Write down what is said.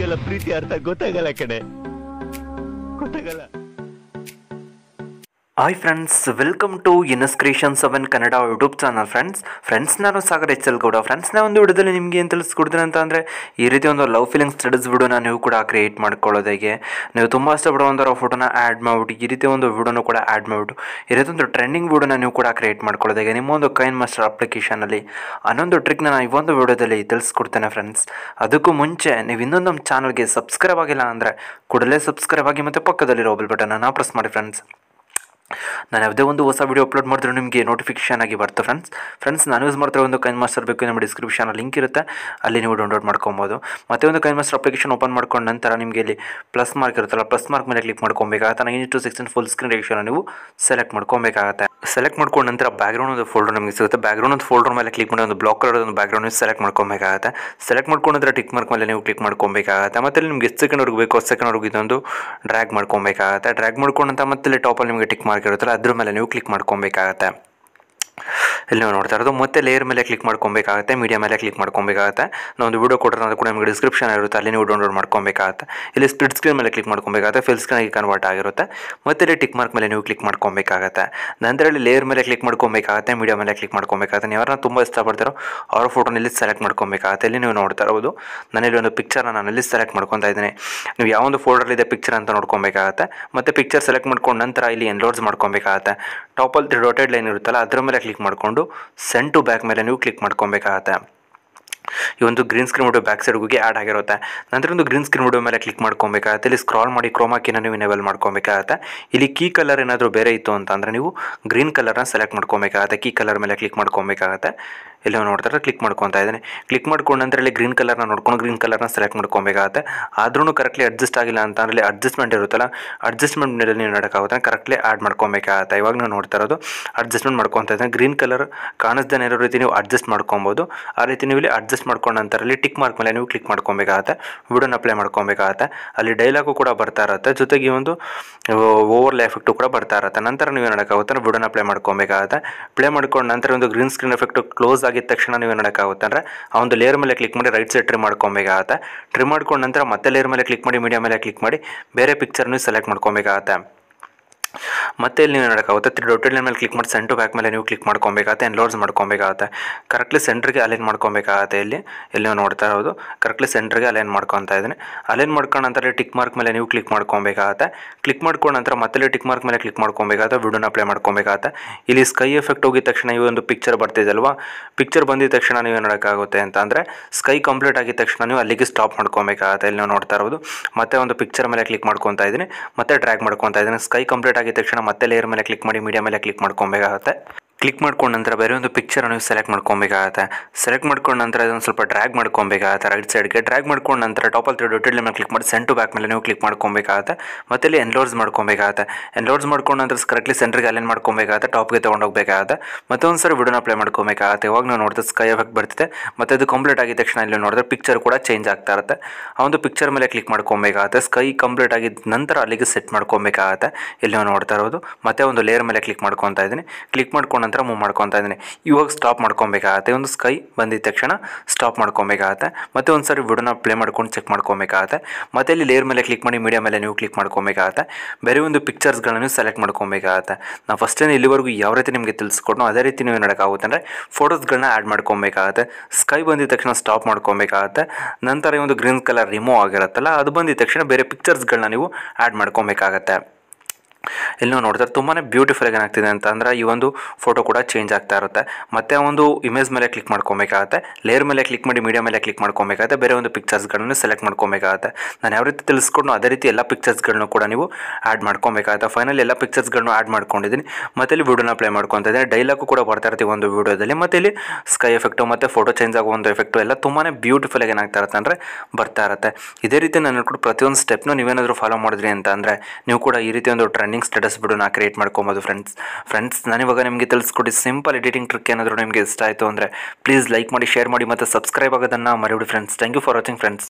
ಹುಡುಗಿರಿಗೆಲ್ಲ ಪ್ರೀತಿ ಅರ್ಥ ಗೊತ್ತಾಗಲ್ಲ ಕಡೆ ಗೊತ್ತಾಗಲ್ಲ hi friends welcome to Inas creation seven Kannada YouTube channel friends friends ನಾನು Sagar H L Gowda friends ನಾ ಒಂದು ವಿಡಿಯೋದಲ್ಲಿ ನಿಮಗೆ ಏನು ತಿಳಿಸ್ಕೊಡ್ತೀನಿ ಅಂತ ಅಂದರೆ ಈ ರೀತಿ ಒಂದು ಲವ್ ಫೀಲಿಂಗ್ ಸ್ಟಡೀಸ್ ವಿಡಿಯೋನ ನೀವು ಕೂಡ ಕ್ರಿಯೇಟ್ ಮಾಡ್ಕೊಳ್ಳೋದು ಹೇಗೆ ನೀವು ತುಂಬ ಇಷ್ಟಪಡುವಂಥ ಫೋಟೋನ ಆ್ಯಡ್ ಮಾಡಿಬಿಟ್ಟು ಈ ರೀತಿ ಒಂದು ವಿಡಿಯೋನ ಕೂಡ ಆ್ಯಡ್ ಮಾಡಿಬಿಟ್ಟು ಈ ರೀತಿ ಒಂದು ಟ್ರೆಂಡಿಂಗ್ ವಿಡಿಯೋನ ನೀವು ಕೂಡ ಕ್ರಿಯೇಟ್ ಮಾಡ್ಕೊಳ್ಳೋದು ಹೇಗೆ ನಿಮ್ಮ ಒಂದು ಕೈನ್ ಮಾಸ್ಟರ್ ಅಪ್ಲಿಕೇಶನಲ್ಲಿ ಅನ್ನೊಂದು ಟ್ರಿಕ್ನ ನಾನು ಈ ಒಂದು ವಿಡಿಯೋದಲ್ಲಿ ತಿಳಿಸ್ಕೊಡ್ತೇನೆ ಫ್ರೆಂಡ್ಸ್ ಅದಕ್ಕೂ ಮುಂಚೆ ನೀವು ಇನ್ನೊಂದು ನಮ್ಮ ಚಾನಲ್ಗೆ ಸಬ್ಸ್ಕ್ರೈಬ್ ಆಗಿಲ್ಲ ಅಂದರೆ ಕೂಡಲೇ ಸಬ್ಸ್ಕ್ರೈಬ್ ಆಗಿ ಮತ್ತು ಪಕ್ಕದಲ್ಲಿರೋ ಬೆಲ್ ಬಟನನ್ನು ಪ್ರೆಸ್ ಮಾಡಿ ಫ್ರೆಂಡ್ಸ್ ನಾನು ಯಾವುದೇ ಒಂದು ಹೊಸ ವಿಡಿಯೋ ಅಪ್ಲೋಡ್ ಮಾಡಿದ್ರೆ ನಿಮಗೆ ನೋಟಿಫಿಕೇಶನ್ ಆಗಿ ಬರುತ್ತೆ ಫ್ರೆಂಡ್ಸ್ ಫ್ರೆಂಡ್ಸ್ ನಾನು ಯೂಸ್ ಮಾಡ್ತಿರೋ ಒಂದು ಕೈನ್ ಮಾಸ್ಟರ್ ಬೇಕು ನಮ್ಮ ಡಿಸ್ಕ್ರಿಪ್ಷನ್ ಲಿಂಕ್ ಇರುತ್ತೆ ಅಲ್ಲಿ ನೀವು ಡೌನ್ಲೋಡ್ ಮಾಡ್ಕೊಬೋದು ಮತ್ತೆ ಒಂದು ಕೈನ್ ಮಾಸ್ಟರ್ ಅಪ್ಲಿಕೇಶನ್ ಓಪನ್ ಮಾಡ್ಕೊಂಡ ನಂತರ ನಿಮಗೆ ಇಲ್ಲಿ ಪ್ಲಸ್ ಮಾರ್ಕ್ ಇರುತ್ತಲ್ಲ ಪ್ಲಸ್ ಮಾರ್ಕ್ ಮೇಲೆ ಕ್ಲಿಕ್ ಮಾಡ್ಕೊಬೇಕಾಗತ್ತೆ nine to sixteen full screen ration ನೀವು ಸೆಲೆಕ್ಟ್ ಮಾಡ್ಕೊಬೇಕಾಗತ್ತೆ ಸೆಲೆಕ್ಟ್ ಮಾಡ್ಕೊಂಡ ನಂತರ ಬ್ಯಾಕ್ಗ್ರೌಂಡ್ ಒಂದು ಫೋಲ್ಡರ್ ನಮಗೆ ಸಿಗುತ್ತೆ ಬ್ಯಾಕ್ಗ್ರೌಂಡ್ ಒಂದು ಫೋಲ್ಡರ್ ಮೇಲೆ ಕ್ಲಿಕ್ ಮಾಡಿ ಒಂದು ಬ್ಲಾಕ್ ಕಲರ್ ಒಂದು ಬ್ಯಾಕ್ಗ್ರೌಂಡ್ ಸೆಲೆಕ್ಟ್ ಮಾಡ್ಕೊಬೇಕಾಗತ್ತೆ ಸೆಲೆಕ್ಟ್ ಮಾಡ್ಕೊಂಡ್ರೆ ಟಿಕ್ ಮಾರ್ಕ್ ಮೇಲೆ ನೀವು ಕ್ಲಿಕ್ ಮಾಡ್ಕೊಬೇಕಾಗತ್ತೆ ಮತ್ತೆ ಇಲ್ಲಿ ನಿಮ್ಗೆ ಎಷ್ಟು ಸೆಕೆಂಡ್ವರೆಗೂ ಬೇಕು ಅಷ್ಟು ಸೆಕೆಂಡ್ವರೆಗೂ ಇದೊಂದು ಡ್ರ್ಯಾಗ್ ಮಾಡ್ಕೊಬೇಕಾಗತ್ತೆ ಡ್ರ್ಯಾಗ್ ಮಾಡ್ಕೊಂಡಂತ ಮತ್ತೆ ಇಲ್ಲಿ ಟಾಪಲ್ಲಿ ನಿಮಗೆ ಟಿಕ್ ಮಾರ್ಕ್ ಇರುತ್ತಲ್ಲ ಅದ್ರ ಮೇಲೆ ನೀವು ಕ್ಲಿಕ್ ಮಾಡ್ಕೊಬೇಕಾಗತ್ತೆ ಇಲ್ಲಿ ನೀವು ನೋಡ್ತಾ ಇರೋದು ಮತ್ತೆ ಲೇಯರ್ ಮೇಲೆ ಕ್ಲಿಕ್ ಮಾಡ್ಕೊಬೇಕಾಗುತ್ತೆ ಮೀಡಿಯಾ ಮೇಲೆ ಕ್ಲಿಕ್ ಮಾಡ್ಕೊಬೇಕಾಗುತ್ತೆ ನಾವು ಒಂದು ವಿಡಿಯೋ ಕೊಟ್ಟರೆ ಅದು ಕೂಡ ನಿಮಗೆ ಡಿಸ್ಕ್ರಿಪ್ಷನ್ ಇರುತ್ತೆ ಅಲ್ಲಿ ನೀವು ಡೌನ್ಲೋಡ್ ಮಾಡ್ಕೊಬೇಕಾಗುತ್ತೆ ಇಲ್ಲಿ ಸ್ಪ್ಲಿಟ್ ಸ್ಕ್ರೀನ್ ಮೇಲೆ ಕ್ಲಿಕ್ ಮಾಡ್ಕೊಬೇಕಾಗುತ್ತೆ ಫಿಲ್ ಸ್ಕ್ರೀನ್ ಆಗಿ ಕನ್ವರ್ಟ್ ಆಗಿರುತ್ತೆ ಮತ್ತೆ ಇಲ್ಲಿ ಟಿಕ್ ಮಾರ್ಕ್ ಮೇಲೆ ನೀವು ಕ್ಲಿಕ್ ಮಾಡ್ಕೊಬೇಕಾಗುತ್ತೆ ನಂತರ ಇಲ್ಲಿ ಲೇಯರ್ ಮೇಲೆ ಕ್ಲಿಕ್ ಮಾಡ್ಕೊಬೇಕಾಗುತ್ತೆ ಮೀಡಿಯಾ ಮೇಲೆ ಕ್ಲಿಕ್ ಮಾಡ್ಕೊಬೇಕಾಗುತ್ತೆ ನೀವು ಯಾರನ್ನ ತುಂಬ ಇಷ್ಟಪಡ್ತಾರೋ ಅವ್ರ ಫೋಟೋನ ಇಲ್ಲಿ ಸೆಲೆಕ್ಟ್ ಮಾಡ್ಕೊಬೇಕಾಗುತ್ತೆ ಇಲ್ಲಿ ನೀವು ನೋಡ್ತಾ ಇರೋದು ನಾನಿಲ್ಲಿ ಒಂದು ಪಿಕ್ಚರ್ನ ನಾನು ಇಲ್ಲಿ ಸೆಲೆಕ್ಟ್ ಮಾಡ್ಕೊತಾ ಇದ್ದೀನಿ ನೀವು ಯಾವ ಒಂದು ಫೋಲ್ಡರ್ ಇದೆ ಪಿಕ್ಚರ್ ಅಂತ ನೋಡ್ಕೊಬೇಕಾಗತ್ತೆ ಮತ್ತೆ ಪಿಕ್ಚರ್ ಸೆಲೆಕ್ಟ್ ಮಾಡ್ಕೊಂಡು ನಂತರ ಇಲ್ಲಿ ಎನ್ಲೋಡ್ಸ್ ಮಾಡ್ಕೊಬೇಕಾಗತ್ತೆ ಟಾಪಲ್ಲಿ ರೊಟೇಡ್ ಲೈನ್ ಇರುತ್ತಲ್ಲ ಅದ್ರ ಮೇಲೆ ಕ್ಲಿಕ್ ಮಾಡಿಕೊಂಡು ಸೆಂಡ್ ಟು ಬ್ಯಾಕ್ ಮೇಲೆ ನೀವು ಕ್ಲಿಕ್ ಮಾಡ್ಕೊಬೇಕಾಗತ್ತೆ ಈ ಒಂದು green screen video back side ಹೋಗಿ ಆ್ಯಡ್ ಆಗಿರುತ್ತೆ ನಂತರ ಒಂದು ಗ್ರೀನ್ ಸ್ಕ್ರೀನ್ ವಿಡಿಯೋ ಮೇಲೆ ಕ್ಲಿಕ್ ಮಾಡ್ಕೊಬೇಕಾಗತ್ತೆ ಇಲ್ಲಿ ಸ್ಕ್ರಾಲ್ ಮಾಡಿ ಕ್ರೋಮಾಕಿನ ನೀವು ಇನೇಬಲ್ ಮಾಡ್ಕೊಬೇಕಾಗತ್ತೆ ಇಲ್ಲಿ ಕೀ ಕಲರ್ ಏನಾದರೂ ಬೇರೆ ಇತ್ತು ಅಂತಂದರೆ ನೀವು ಗ್ರೀನ್ ಕಲರ್ನ ಸೆಲೆಕ್ಟ್ ಮಾಡ್ಕೊಬೇಕಾಗತ್ತೆ ಕೀ ಕಲರ್ ಮೇಲೆ ಕ್ಲಿಕ್ ಮಾಡ್ಕೊಬೇಕಾಗತ್ತೆ ಇಲ್ಲಿ ನಾವು ನೋಡ್ತಾರೆ ಕ್ಲಿಕ್ ಮಾಡ್ಕೊತಾ ಇದ್ದೀನಿ ಕ್ಲಿಕ್ ಮಾಡ್ಕೊಂಡ ನಂತರ ಇಲ್ಲಿ ಗ್ರೀನ್ ಕಲರ್ನ ನೋಡ್ಕೊಂಡು ಗ್ರೀನ್ ಕಲರ್ನ ಸೆಲೆಕ್ಟ್ ಮಾಡ್ಕೊಬೇಕಾಗತ್ತೆ ಆದ್ರೂ ಕರೆಕ್ಟ್ಲಿ ಅಡ್ಜಸ್ಟ್ ಆಗಿಲ್ಲ ಅಂತ ಅಂದ್ರೆ ಇಲ್ಲಿ ಅಡ್ಜಸ್ಟ್ಮೆಂಟ್ ಇರುತ್ತಲ್ಲ ಅಡ್ಜಸ್ಟ್ಮೆಂಟ್ ಮೇಲೆ ನೀವು ನೋಡೋಕ್ಕಾಗುತ್ತೆ ಕರೆಕ್ಟ್ಲಿ ಆ್ಯಡ್ ಮಾಡ್ಕೊಬೇಕಾಗತ್ತೆ ಇವಾಗ ನೀವು ನೋಡ್ತಾ ಇರೋದು ಅಡ್ಜಸ್ಟ್ಮೆಂಟ್ ಮಾಡ್ಕೊತಾ ಇದ್ದೀನಿ ಗ್ರೀನ್ ಕಲರ್ ಕಾಣಿಸ್ದೇ ಇರೋ ರೀತಿ ನೀವು ಅಡ್ಜಸ್ಟ್ ಮಾಡ್ಕೊಬೋದು ಆ ರೀತಿ ನೀವು ಇಲ್ಲಿ ಅಡ್ಜಸ್ಟ್ ಮಾಡ್ಕೊಂಡ ನಂತರ ಇಲ್ಲಿ ಟಿಕ್ ಮಾರ್ಕ್ ಮೇಲೆ ನೀವು ಕ್ಲಿಕ್ ಮಾಡ್ಕೊಬೇಕಾಗತ್ತೆ ವಿಡಿಯೋನ ಅಪ್ಲೈ ಮಾಡ್ಕೊಬೇಕಾಗತ್ತೆ ಅಲ್ಲಿ ಡೈಲಾಗು ಕೂಡ ಬರ್ತಾ ಇರುತ್ತೆ ಜೊತೆಗೆ ಈ ಒಂದು ಓವರ್ ಎಫೆಕ್ಟು ಕೂಡ ಬರ್ತಾ ಇರುತ್ತೆ ನಂತರ ನೀವು ನೋಡೋಕ್ಕಾಗುತ್ತೆ ವಿಡಿಯೋನ ಅಪ್ಲೈ ಮಾಡ್ಕೊಬೇಕಾಗತ್ತೆ ಪ್ಲೇ ಮಾಡ್ಕೊಂಡು ನಂತರ ಒಂದು ಗ್ರೀನ್ ಸ್ಕ್ರೀನ್ ಎಫೆಕ್ಟು ಕ್ಲೋಸ್ ಆಗಿದ ತಕ್ಷಣ ನೀವು ನೋಡೋಕ್ಕಾಗುತ್ತೆ ಅಂದರೆ ಆ ಒಂದು ಲೇಯರ್ ಮೇಲೆ ಕ್ಲಿಕ್ ಮಾಡಿ ರೈಟ್ ಸೈಡ್ ಟ್ರಿಮ್ ಮಾಡ್ಕೊಬೇಕಾಗತ್ತೆ ಟ್ರಿಮ್ ಮಾಡ್ಕೊಂಡ ನಂತರ ಮತ್ತೆ ಲೇಯರ್ ಮೇಲೆ ಕ್ಲಿಕ್ ಮಾಡಿ ಮೀಡಿಯಾ ಮೇಲೆ ಕ್ಲಿಕ್ ಮಾಡಿ ಬೇರೆ ಪಿಕ್ಚರ್ ನೀವು ಸೆಲೆಕ್ಟ್ ಮಾಡ್ಕೊಬೇಕಾಗತ್ತೆ ಮತ್ತೆ ಇಲ್ಲಿ ನೀವು ನೋಡೋಕ್ಕಾಗುತ್ತೆ ತ್ರೀ ಡೊಟೆಡ್ ಲೈನ್ ಮೇಲೆ ಕ್ಲಿಕ್ ಮಾಡಿ ಸೆಂಟು ಬ್ಯಾಕ್ ಮೇಲೆ ನೀವು ಕ್ಲಿಕ್ ಮಾಡ್ಕೊಬೇಕಾಗತ್ತೆ ಎನ್ಲೋಡ್ಸ್ ಮಾಡ್ಕೊಬೇಕಾಗತ್ತೆ ಕರೆಕ್ಟ್ಲಿ ಸೆಂಟ್ರಿಗೆ ಅಲೈನ್ ಮಾಡ್ಕೊಬೇಕಾಗತ್ತೆ ಇಲ್ಲಿ ಇಲ್ಲಿ ನೀವು ನೋಡ್ತಾ ಇರೋದು ಕರೆಕ್ಟ್ಲಿ ಸೆಂಟ್ರಿಗೆ ಅಲೈನ್ ಮಾಡ್ಕೊತಾ ಇದ್ದೀನಿ ಅಲೈನ್ ಮಾಡ್ಕೊಂಡು ನಂತರ ಟಿಕ್ ಮಾರ್ಕ್ ಮೇಲೆ ನೀವು ಕ್ಲಿಕ್ ಮಾಡ್ಕೊಬೇಕಾಗತ್ತೆ ಕ್ಲಿಕ್ ಮಾಡ್ಕೊಂಡ ನಂತರ ಮತ್ತೆ ಟಿಕ್ ಮಾರ್ಕ್ ಮೇಲೆ ಕ್ಲಿಕ್ ಮಾಡ್ಕೊಬೇಕಾಗತ್ತೆ ವಿಡಿಯೋನ ಅಪ್ಲೈ ಮಾಡ್ಕೊಬೇಕಾಗತ್ತೆ ಇಲ್ಲಿ ಸ್ಕೈ ಎಫೆಕ್ಟ್ ಹೋಗಿದ ತಕ್ಷಣ ಈ ಒಂದು ಪಿಕ್ಚರ್ ಬರ್ತಿದಲ್ವಾ ಪಿಕ್ಚರ್ ಬಂದಿದ ತಕ್ಷಣ ನೀವು ಏನು ಮಾಡೋಕ್ಕಾಗುತ್ತೆ ಅಂತ ಅಂದರೆ ಸ್ಕೈ ಕಂಪ್ಲೀಟ್ ಆಗಿದ ತಕ್ಷಣ ನೀವು ಅಲ್ಲಿಗೆ ಸ್ಟಾಪ್ ಮಾಡ್ಕೊಬೇಕಾಗತ್ತೆ ಇಲ್ಲಿ ನೀವು ನೋಡ್ತಾ ಇರೋದು ಮತ್ತೆ ಒಂದು ಪಿಕ್ಚರ್ ಮೇಲೆ ಕ್ಲಿಕ್ ಮಾಡ್ಕೊತಾ ಇದ್ದೀನಿ ಮತ್ತೆ ಡ್ರ್ಯಾಗ್ ಮಾಡ್ಕೊತಾ ಇದ್ದೀನಿ ಸ್ಕೈ ಕಂಪ್ಲೀಟ್ ಆಗಿದ ತಕ್ಷಣ ಮತ್ತೆ ಲೇಯರ್ ಮೇಲೆ ಕ್ಲಿಕ್ ಮಾಡಿ ಮೀಡಿಯಾ ಮೇಲೆ ಕ್ಲಿಕ್ ಮಾಡ್ಕೊಬೇಕಾಗತ್ತೆ ಕ್ಲಿಕ್ ಮಾಡ್ಕೊಂಡ ನಂತರ ಬೇರೆ ಒಂದು ಪಿಕ್ಚರ್ ನೀವು ಸೆಲೆಕ್ಟ್ ಮಾಡ್ಕೊಬೇಕಾಗತ್ತೆ ಸೆಲೆಕ್ಟ್ ಮಾಡ್ಕೊಂಡ ನಂತರ ಇದನ್ನು ಸ್ವಲ್ಪ ಡ್ರ್ಯಾಗ್ ಮಾಡ್ಕೊಬೇಕಾಗತ್ತೆ ರೈಟ್ ಸೈಡ್ಗೆ ಡ್ರ್ಯಾಗ್ ಮಾಡ್ಕೊಂಡ ನಂತರ ಟಾಪಲ್ ತ್ರೀ ಡೊಟೆಡ್ ಮೇಲೆ ಕ್ಲಿಕ್ ಮಾಡಿ ಸೆಂಟು ಬ್ಯಾಕ್ ಮೇಲೆ ನೀವು ಕ್ಲಿಕ್ ಮಾಡ್ಕೊಬೇಕಾಗತ್ತೆ ಮತ್ತೆ ಇಲ್ಲಿ ಎನ್ಲೋಡ್ಸ್ ಮಾಡ್ಕೊಬೇಕಾಗತ್ತೆ ಎನ್ಲೋಡ್ಸ್ ಮಾಡ್ಕೊಂಡ ನಂತರ ಕರೆಕ್ಟ್ಲಿ ಸೆಂಟ್ರಿಗೆ ಅಲೈನ್ ಮಾಡ್ಕೊಬೇಕಾಗತ್ತೆ ಟಾಪ್ಗೆ ತೊಗೊಂಡೋಗ್ಬೇಕಾಗತ್ತೆ ಮತ್ತೆ ಒಂದು ಸರಿ ವಿಡಿಯೋನ ಅಪ್ಲೈ ಮಾಡ್ಕೊಬೇಕಾಗತ್ತೆ ಇವಾಗ ನಾವು ನೋಡಿದ್ರೆ ಸ್ಕೈ ಎಫೆಕ್ಟ್ ಬರ್ತಿದೆ ಮತ್ತೆ ಅದು ಕಂಪ್ಲೀಟ್ ಆಗಿದ ತಕ್ಷಣ ಇಲ್ಲಿ ನೋಡಿದ್ರೆ ಪಿಕ್ಚರ್ ಕೂಡ ಚೇಂಜ್ ಆಗ್ತಾ ಇರುತ್ತೆ ಆ ಒಂದು ಪಿಕ್ಚರ್ ಮೇಲೆ ಕ್ಲಿಕ್ ಮಾಡ್ಕೊಬೇಕಾಗತ್ತೆ ಸ್ಕೈ ಕಂಪ್ಲೀಟ್ ಆಗಿದ ನಂತರ ಅಲ್ಲಿಗೆ ಸೆಟ್ ಮಾಡ್ಕೊಬೇಕಾಗತ್ತೆ ಇಲ್ಲಿ ನಾವು ನೋಡ್ತಾ ಇರೋದು ಮತ್ತೆ ಒಂದು ಲೇಯರ್ ಮೇಲೆ ಕ್ಲಿಕ್ ಮಾಡ್ಕೊತಾ ಇದ್ದೀನಿ ಕ್ಲಿಕ್ ಮಾಡ್ಕೊಂಡ ನಂತರ ಮೂವ್ ಮಾಡ್ಕೊತಾ ಇದ್ದೀನಿ ಇವಾಗ ಸ್ಟಾಪ್ ಮಾಡ್ಕೊಬೇಕಾಗತ್ತೆ ಒಂದು ಸ್ಕೈ ಬಂದಿದ ತಕ್ಷಣ ಸ್ಟಾಪ್ ಮಾಡ್ಕೊಬೇಕಾಗತ್ತೆ ಮತ್ತೆ ಒಂದು ಸರಿ ವಿಡಿಯೋನ ಪ್ಲೇ ಮಾಡ್ಕೊಂಡು ಚೆಕ್ ಮಾಡ್ಕೊಬೇಕಾಗತ್ತೆ ಮತ್ತೆ ಇಲ್ಲಿ ಲೇಯರ್ ಮೇಲೆ ಕ್ಲಿಕ್ ಮಾಡಿ ಮೀಡಿಯಾ ಮೇಲೆ ನೀವು ಕ್ಲಿಕ್ ಮಾಡ್ಕೊಬೇಕಾಗತ್ತೆ ಬೇರೆ ಒಂದು ಪಿಕ್ಚರ್ಸ್ಗಳನ್ನು ಸೆಲೆಕ್ಟ್ ಮಾಡ್ಕೊಬೇಕಾಗತ್ತೆ ನಾವು ಫಸ್ಟೇ ಇಲ್ಲಿವರೆಗೂ ಯಾವ ರೀತಿ ನಿಮಗೆ ತಿಳಿಸ್ಕೊಡ್ನೋ ಅದೇ ರೀತಿ ನೀವು ನೋಡೋಕ್ಕಾಗುತ್ತೆ ಅಂದರೆ ಫೋಟೋಸ್ಗಳನ್ನ ಆ್ಯಡ್ ಮಾಡ್ಕೊಬೇಕಾಗತ್ತೆ ಸ್ಕೈ ಬಂದಿದ ತಕ್ಷಣ ಸ್ಟಾಪ್ ಮಾಡ್ಕೊಬೇಕಾಗತ್ತೆ ನಂತರ ಈ ಒಂದು ಗ್ರೀನ್ ಕಲರ್ ರಿಮೂವ್ ಆಗಿರುತ್ತಲ್ಲ ಅದು ಬಂದಿದ ತಕ್ಷಣ ಬೇರೆ ಪಿಕ್ಚರ್ಸ್ಗಳನ್ನ ನೀವು ಆ್ಯಡ್ ಮಾಡ್ಕೊಬೇಕಾಗತ್ತೆ ಇಲ್ಲಿ ನಾವು ನೋಡ್ತಾರೆ ತುಂಬಾ ಬ್ಯೂಟಿಫುಲ್ ಆಗಿ ಏನಾಗ್ತಿದೆ ಅಂತ ಅಂದರೆ ಈ ಒಂದು ಫೋಟೋ ಕೂಡ ಚೇಂಜ್ ಆಗ್ತಾ ಇರುತ್ತೆ ಮತ್ತೆ ಆ ಒಂದು ಇಮೇಜ್ ಮೇಲೆ ಕ್ಲಿಕ್ ಮಾಡ್ಕೊಬೇಕಾಗತ್ತೆ ಲೇಯರ್ ಮೇಲೆ ಕ್ಲಿಕ್ ಮಾಡಿ ಮೀಡಿಯಾ ಮೇಲೆ ಕ್ಲಿಕ್ ಮಾಡ್ಕೊಬೇಕಾಗತ್ತೆ ಬೇರೆ ಒಂದು ಪಿಕ್ಚರ್ಸ್ಗಳನ್ನು ಸೆಲೆಕ್ಟ್ ಮಾಡ್ಕೊಬೇಕಾಗತ್ತೆ ನಾನು ಯಾವ ರೀತಿ ತಿಳಿಸ್ಕೊಂಡು ಅದೇ ರೀತಿ ಎಲ್ಲ ಪಿಕ್ಚರ್ಸ್ಗಳನ್ನು ಕೂಡ ನೀವು ಆ್ಯಡ್ ಮಾಡ್ಕೊಬೇಕಾಗತ್ತೆ ಫೈನಲ್ ಎಲ್ಲ ಪಿಕ್ಚರ್ಸ್ಗಳನ್ನು ಆ್ಯಡ್ ಮಾಡ್ಕೊಂಡಿದ್ದೀನಿ ಮತ್ತೆ ಇಲ್ಲಿ ವಿಡಿಯೋನ ಪ್ಲೇ ಮಾಡ್ಕೊತಾ ಇದ್ದೀನಿ ಡೈಲಾಗು ಕೂಡ ಬರ್ತಾ ಇರ್ತೀವಿ ಒಂದು ವಿಡಿಯೋದಲ್ಲಿ ಮತ್ತೆ ಇಲ್ಲಿ ಸ್ಕೈ ಎಫೆಕ್ಟು ಮತ್ತು ಫೋಟೋ ಚೇಂಜ್ ಆಗೋ ಒಂದು ಎಫೆಕ್ಟು ಎಲ್ಲ ತುಂಬಾ ಬ್ಯೂಟಿಫುಲ್ ಆಗಿ ಏನಾಗ್ತಾ ಇರುತ್ತೆ ಅಂದರೆ ಬರ್ತಾ ಇರುತ್ತೆ ಇದೇ ರೀತಿ ನಾನು ಹೇಳ್ಕೊಟ್ಟು ಪ್ರತಿಯೊಂದು ಸ್ಟೆಪ್ನು ನೀವೇನಾದರೂ ಫಾಲೋ ಮಾಡಿದ್ರಿ ಅಂತ ಅಂದರೆ ನೀವು ಕೂಡ ಈ ರೀತಿ ಒಂದು ಟ್ರೆಂಡಿಂಗ್ ಸ್ಟೇಟಸ್ ಬಿಡೋನ ಕ್ರಿಯೇಟ್ ಮಾಡ್ಕೊಬೋದು ಫ್ರೆಂಡ್ಸ್ ಫ್ರೆಂಡ್ಸ್ ನಾನಿವಾಗ ನಿಮಗೆ ತಿಳಿಸ್ಕೊಡಿ ಸಿಂಪಲ್ ಎಡಿಟಿಂಗ್ ಟ್ರಿಕ್ ಏನಾದರೂ ನಿಮಗೆ ಇಷ್ಟ ಆಯಿತು ಅಂದರೆ ಪ್ಲೀಸ್ ಲೈಕ್ ಮಾಡಿ ಶೇರ್ ಮಾಡಿ ಮತ್ತು ಸಬ್ಸ್ಕ್ರೈಬ್ ಆಗೋದನ್ನು ಮರಿಬಿಡಿ friends thank you for watching friends